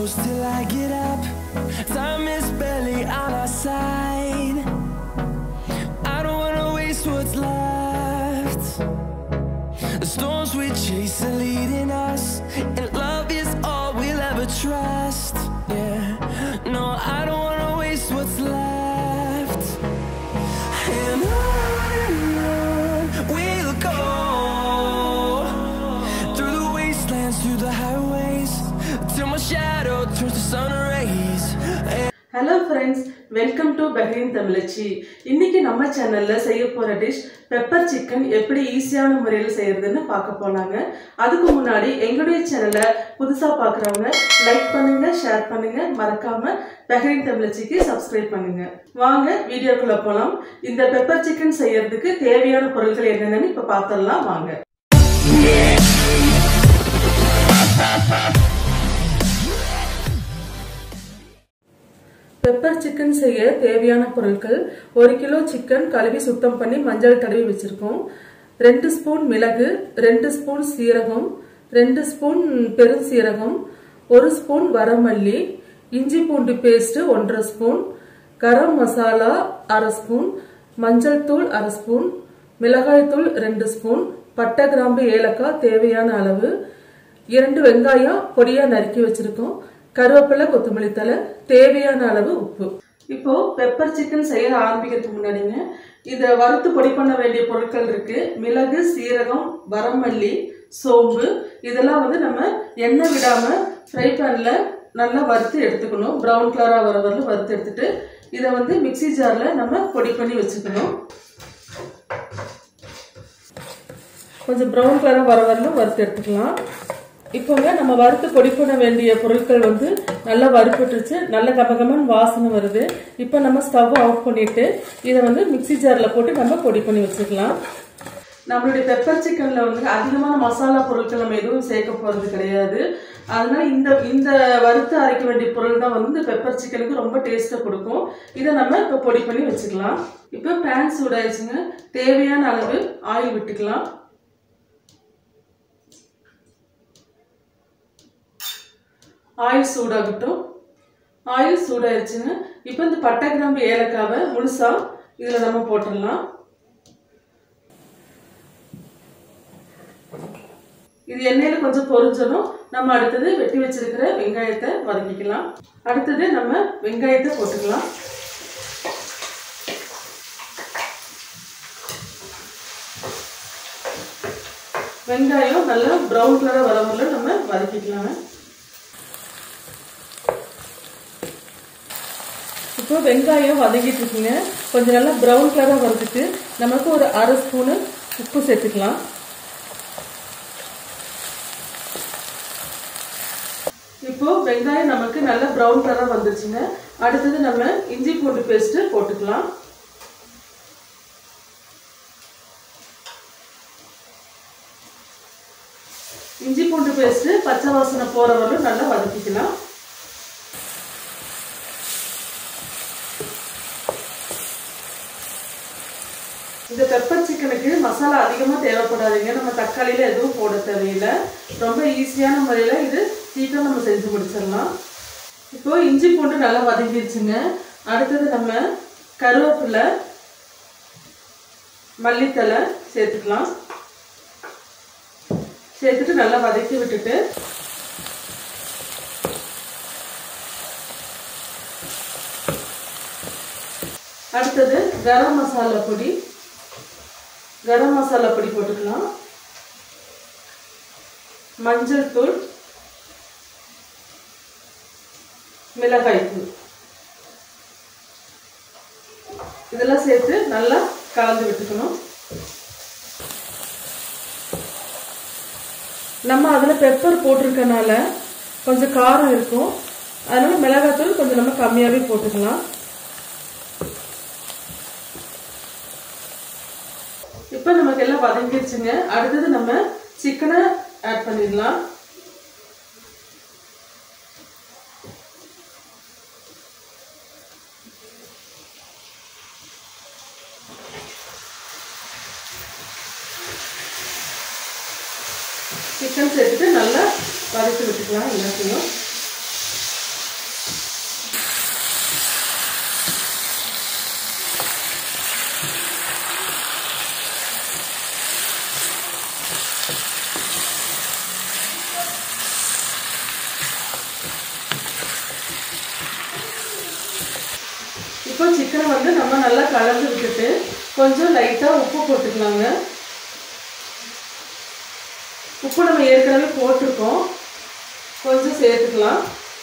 close till I get up. Time is barely on our side. I don't wanna waste what's left. The storms we chase are leading us, and love is all we'll ever trust. Yeah, no, I don't wanna waste what's left. And on we'll go through the wastelands, through the highways, till my shadow turns to sun rays. Hello friends welcome to Bahrain தமிழச்சி இன்னைக்கு நம்ம சேனல்ல செய்ய போற dish pepper chicken எப்படி ஈஸியான முறையில் செய்யறதுன்னு பார்க்க போனாங்க அதுக்கு முன்னாடி எங்களுடைய சேனலை புதுசா பார்க்குறவங்க லைக் பண்ணுங்க ஷேர் பண்ணுங்க மறக்காம பஹ்ரீன் தமிழச்சிக்கு சப்ஸ்கிரைப் பண்ணுங்க வாங்க வீடியோக்குள்ள போலாம் இந்த பெப்பர் சிக்கன் செய்யறதுக்கு தேவையான பொருட்கள் என்னென்னு இப்ப பார்த்துடலாம் வாங்க பெப்பர் சிக்கன் செய்ய தேவையான பொருட்கள் ஒரு கிலோ சிக்கன் கழுவி சுத்தம் பண்ணி மஞ்சள் தடவி வச்சிருக்கோம் ரெண்டு ஸ்பூன் மிளகு ரெண்டு ஸ்பூன் சீரகம் ரெண்டு ஸ்பூன் பெருஞ்சீரகம் ஒரு ஸ்பூன் வரமல்லி இஞ்சி பூண்டு பேஸ்ட் ஒன்றரை ஸ்பூன் கரம் மசாலா அரை ஸ்பூன் மஞ்சள் தூள் அரை ஸ்பூன் மிளகாய் தூள் ரெண்டு ஸ்பூன் பட்டை கிராம்பு ஏலக்காய் தேவையான அளவு இரண்டு வெங்காயம் பொடியா நறுக்கி வச்சிருக்கோம் கருவேப்பிலை கொத்தமல்லி தலை தேவையான அளவு உப்பு இப்போ பெப்பர் சிக்கன் செய்ய ஆரம்பிக்கிறதுக்கு முன்னாடிங்க இதை வறுத்து பொடி பண்ண வேண்டிய பொருட்கள் இருக்கு மிளகு சீரகம் வரமல்லி சோம்பு இதெல்லாம் வந்து நம்ம எண்ணெய் விடாம ஃப்ரை பேன்ல நல்லா வறுத்து எடுத்துக்கணும் ப்ரௌன் கலரா வர வரல வறுத்து எடுத்துட்டு இதை வந்து மிக்ஸி ஜார்ல நம்ம பொடி பண்ணி வச்சுக்கணும் கொஞ்சம் ப்ரௌன் கலராக வர வரலும் வறுத்து எடுத்துக்கலாம் இப்போங்க நம்ம வறுத்து பொடி பண்ண வேண்டிய பொருட்கள் வந்து நல்லா வறுப்பட்டுருச்சு நல்ல கபகமன் வாசனை வருது இப்போ நம்ம ஸ்டவ் ஆஃப் பண்ணிட்டு இதை வந்து மிக்ஸி ஜாரில் போட்டு நம்ம பொடி பண்ணி வச்சுக்கலாம் நம்மளுடைய பெப்பர் சிக்கன்ல வந்து அதிகமான மசாலா பொருட்கள் நம்ம எதுவும் சேர்க்க போறது கிடையாது அதனால இந்த இந்த வறுத்து அரைக்க வேண்டிய பொருள் தான் வந்து இந்த பெப்பர் சிக்கனுக்கு ரொம்ப டேஸ்ட்டை கொடுக்கும் இதை நம்ம இப்போ பொடி பண்ணி வச்சுக்கலாம் இப்போ பேன் சூடாயிடுச்சுங்க தேவையான அளவு ஆயில் விட்டுக்கலாம் ஆயில் சூடாகட்டும் ஆயில் சூடாயிருச்சுங்க இப்போ இந்த பட்டை கிராம்பு ஏலக்காவை முழுசா இதில் நம்ம போட்டுடலாம் இது எண்ணெயில் கொஞ்சம் பொரிஞ்சதும் நம்ம அடுத்தது வெட்டி வச்சிருக்கிற வெங்காயத்தை வதக்கிக்கலாம் அடுத்தது நம்ம வெங்காயத்தை போட்டுக்கலாம் வெங்காயம் நல்லா ப்ரௌன் கலராக வர வரல நம்ம வதக்கிக்கலாங்க இப்போ வெங்காயம் வதங்கிட்டு இருக்குங்க கொஞ்சம் நல்லா ப்ரௌன் கலராக வறுத்துட்டு நமக்கு ஒரு அரை ஸ்பூனு உப்பு சேர்த்துக்கலாம் இப்போ வெங்காயம் நமக்கு நல்ல ப்ரௌன் கலராக வந்துருச்சுங்க அடுத்தது நம்ம இஞ்சி பூண்டு பேஸ்ட் போட்டுக்கலாம் இஞ்சி பூண்டு பேஸ்ட் பச்சை வாசனை போற வரலும் நல்லா வதக்கிக்கலாம் இந்த பெப்பர் சிக்கனுக்கு மசாலா அதிகமாக தேவைப்படாதுங்க நம்ம தக்காளியில் எதுவும் போட தேவையில்லை ரொம்ப ஈஸியான முறையில் இது சீக்கிரம் நம்ம செஞ்சு முடிச்சிடலாம் இப்போ இஞ்சி பூண்டு நல்லா வதங்கிடுச்சுங்க அடுத்தது நம்ம கருவேப்பிலை மல்லித்தலை சேர்த்துக்கலாம் சேர்த்துட்டு நல்லா வதக்கி விட்டுட்டு அடுத்தது கரம் மசாலா பொடி கரம் மசாலா பொடி போட்டுக்கலாம் மஞ்சள் தூள் மிளகாய் தூள் இதெல்லாம் சேர்த்து நல்லா கலந்து விட்டுக்கணும் நம்ம அதில் பெப்பர் போட்டிருக்கனால கொஞ்சம் காரம் இருக்கும் அதனால மிளகாத்தூள் கொஞ்சம் நம்ம கம்மியாகவே போட்டுக்கலாம் இப்போ நமக்கு எல்லாம் வதங்கிடுச்சுங்க அடுத்தது நம்ம சிக்கனை ஆட் பண்ணிடலாம் சிக்கன் சேர்த்துட்டு நல்லா வதக்கி விட்டுக்கலாம் எல்லாத்தையும் இப்போ சிக்கனை வந்து நம்ம நல்லா கலந்து விட்டுட்டு கொஞ்சம் லைட்டாக உப்பு போட்டுக்கலாங்க உப்பு நம்ம ஏற்கனவே போட்டிருக்கோம் கொஞ்சம் சேர்த்துக்கலாம்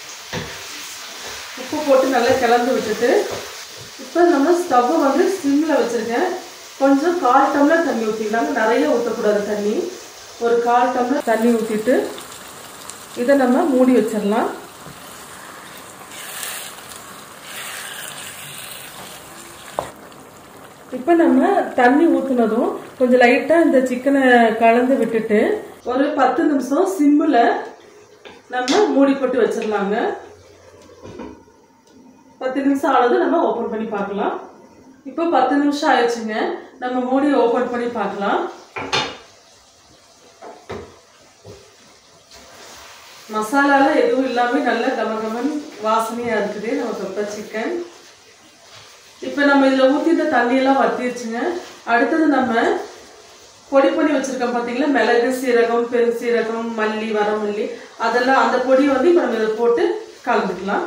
உப்பு போட்டு நல்லா கலந்து விட்டுட்டு இப்போ நம்ம ஸ்டவ்வை வந்து சிம்மில் வச்சுருக்கேன் கொஞ்சம் கால் டம்ளர் தண்ணி ஊற்றிக்கலாங்க நிறைய ஊற்றக்கூடாது தண்ணி ஒரு கால் டம்ளர் தண்ணி ஊற்றிட்டு இதை நம்ம மூடி வச்சிடலாம் இப்போ நம்ம தண்ணி ஊற்றுனதும் கொஞ்சம் லைட்டாக இந்த சிக்கனை கலந்து விட்டுட்டு ஒரு பத்து நிமிஷம் சிம்மில் நம்ம மூடி போட்டு வச்சிடலாங்க பத்து நிமிஷம் ஆனது நம்ம ஓப்பன் பண்ணி பார்க்கலாம் இப்போ பத்து நிமிஷம் ஆயிடுச்சுங்க நம்ம மூடி ஓப்பன் பண்ணி பார்க்கலாம் மசாலாலாம் எதுவும் இல்லாமல் நல்ல கமகமன் வாசனையாக இருக்குது நம்ம பெப்பர் சிக்கன் இப்போ நம்ம இதில் ஊற்றிட்ட தண்ணியெல்லாம் வத்திருச்சுங்க அடுத்தது நம்ம பொடி பண்ணி வச்சுருக்கோம் பார்த்தீங்களா மிளகு சீரகம் பெருசீரகம் மல்லி வரமல்லி அதெல்லாம் அந்த பொடி வந்து இப்போ நம்ம இதை போட்டு கலந்துக்கலாம்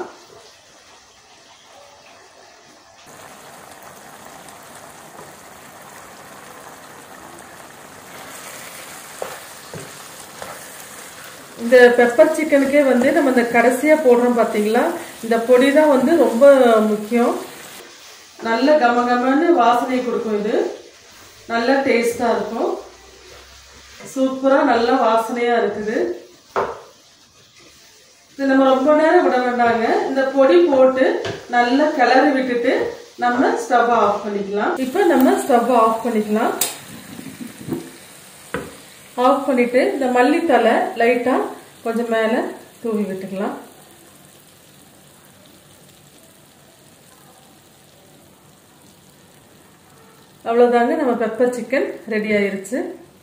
இந்த பெப்பர் சிக்கனுக்கே வந்து நம்ம இந்த கடைசியாக போடுறோம் பார்த்தீங்களா இந்த பொடி தான் வந்து ரொம்ப முக்கியம் நல்ல கம கமன்னு வாசனை கொடுக்கும் இது நல்ல டேஸ்டாக இருக்கும் சூப்பராக நல்ல வாசனையாக இருக்குது இது நம்ம ரொம்ப நேரம் விட வேண்டாங்க இந்த பொடி போட்டு நல்லா கிளறி விட்டுட்டு நம்ம ஸ்டவ் ஆஃப் பண்ணிக்கலாம் இப்போ நம்ம ஸ்டவ் ஆஃப் பண்ணிக்கலாம் ஆஃப் பண்ணிட்டு இந்த மல்லித்தலை லைட்டாக கொஞ்சம் மேலே தூவி விட்டுக்கலாம் அவ்வளோதாங்க நம்ம பெப்பர் சிக்கன் ரெடி ஆயிருச்சு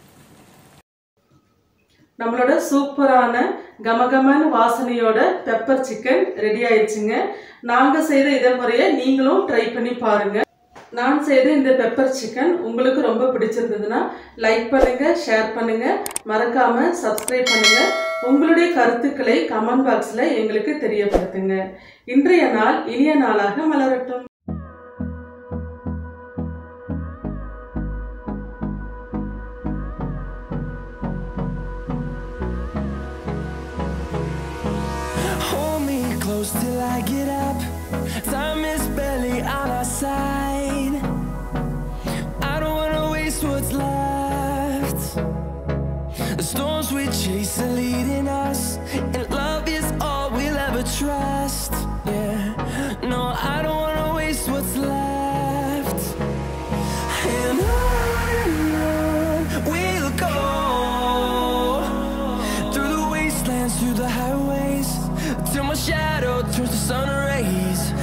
நம்மளோட சூப்பரான கமகமான வாசனையோட பெப்பர் சிக்கன் ரெடி ஆயிடுச்சுங்க நாங்கள் செய்த இதே முறையை நீங்களும் ட்ரை பண்ணி பாருங்க நான் செய்த இந்த பெப்பர் சிக்கன் உங்களுக்கு ரொம்ப பிடிச்சிருந்ததுன்னா லைக் பண்ணுங்க ஷேர் பண்ணுங்க மறக்காம சப்ஸ்கிரைப் பண்ணுங்க உங்களுடைய கருத்துக்களை கமெண்ட் பாக்ஸில் எங்களுக்கு தெரியப்படுத்துங்க இன்றைய நாள் இனிய நாளாக மலரட்டும் Hold me close till I get up. Time is barely on our side. I don't wanna waste what's left. The storms we chase are leading us, and love is all we'll ever trust. Yeah, no, I don't wanna waste what's left. And on we'll go through the wastelands, through the highways, till my shadow turns to sun rays.